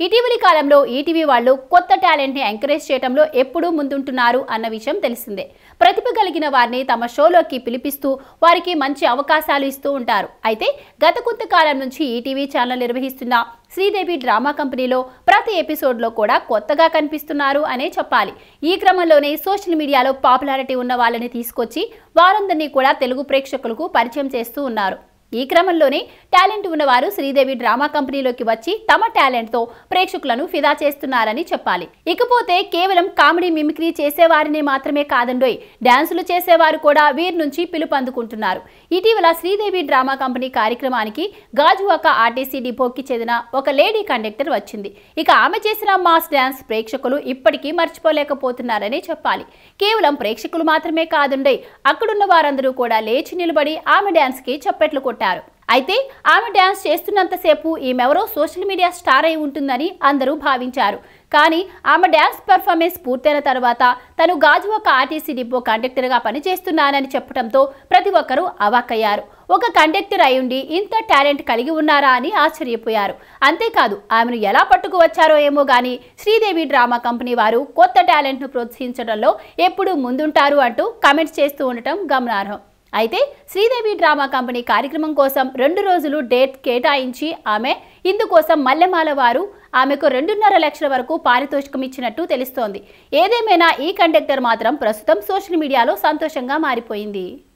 ఇటీవలి కాలంలో ఈటీవీ వాళ్ళు కొత్త టాలెంట్ ని ఎంకరేజ్ చేయడంలో ఎప్పుడూ ముందుంటున్నారు అన్న విషయం తెలిసిందే ప్రతిభ కలిగిన వారిని తమ షోలోకి పిలిపిస్తూ వారికి మంచి అవకాశాలు ఇస్తూ ఉంటారు అయితే గత కొంతకాలం నుంచి ఈటీవీ ఛానల్ నిర్వహిస్తున్న శ్రీదేవి డ్రామా కంపెనీలో ప్రతి ఎపిసోడ్లో కూడా కొత్తగా కనిపిస్తున్నారు అనే చెప్పాలి ఈ క్రమంలోనే సోషల్ మీడియాలో పాపులారిటీ ఉన్న వాళ్ళని తీసుకొచ్చి వారందరినీ కూడా తెలుగు ప్రేక్షకులకు పరిచయం చేస్తూ ఉన్నారు ఈ క్రమంలోనే టాలెంట్ ఉన్నవారు శ్రీదేవి డ్రామా కంపెనీలోకి వచ్చి తమ టాలెంట్తో ప్రేక్షకులను ఫిదా చేస్తున్నారని చెప్పాలి ఇకపోతే కేవలం కామెడీ మిమిక్రీ చేసేవారిని మాత్రమే కాదండోయ్ డాన్సులు చేసేవారు కూడా వీరి నుంచి పిలుపు అందుకుంటున్నారు ఇటీవల శ్రీదేవి డ్రామా కంపెనీ కార్యక్రమానికి గాజువాక ఆర్టీసీ డిపోకి చెందిన ఒక లేడీ కండక్టర్ వచ్చింది ఇక ఆమె చేసిన మాస్ డాన్స్ ప్రేక్షకులు ఇప్పటికీ మర్చిపోలేకపోతున్నారని చెప్పాలి కేవలం ప్రేక్షకులు మాత్రమే కాదుండోయ్ అక్కడున్న వారందరూ కూడా లేచి నిలబడి ఆమె డాన్స్కి చప్పట్లు కొట్టారు అయితే ఆమె డ్యాన్స్ చేస్తున్నంతసేపు ఈమెవరో సోషల్ మీడియా స్టార్ అయి ఉంటుందని అందరూ భావించారు కానీ ఆమె డ్యాన్స్ పెర్ఫార్మెన్స్ పూర్తయిన తర్వాత తను గాజువాక ఆర్టీసీ డిపో కండక్టర్గా పనిచేస్తున్నానని చెప్పడంతో ప్రతి ఒక్కరూ అవాక్కయ్యారు ఒక కండక్టర్ అయ్యుండి ఇంత టాలెంట్ కలిగి ఉన్నారా అని ఆశ్చర్యపోయారు అంతేకాదు ఆమెను ఎలా పట్టుకు వచ్చారో ఏమో గానీ శ్రీదేవి డ్రామా కంపెనీ వారు కొత్త టాలెంట్ను ప్రోత్సహించడంలో ఎప్పుడూ ముందుంటారు అంటూ కామెంట్స్ చేస్తూ ఉండటం గమనార్హం అయితే శ్రీదేవి డ్రామా కంపెనీ కార్యక్రమం కోసం రెండు రోజులు డేట్ కేటాయించి ఆమె ఇందుకోసం మల్లెమాల వారు ఆమెకు రెండున్నర లక్షల వరకు పారితోషికం ఇచ్చినట్టు తెలుస్తోంది ఏదేమైనా ఈ కండక్టర్ మాత్రం ప్రస్తుతం సోషల్ మీడియాలో సంతోషంగా మారిపోయింది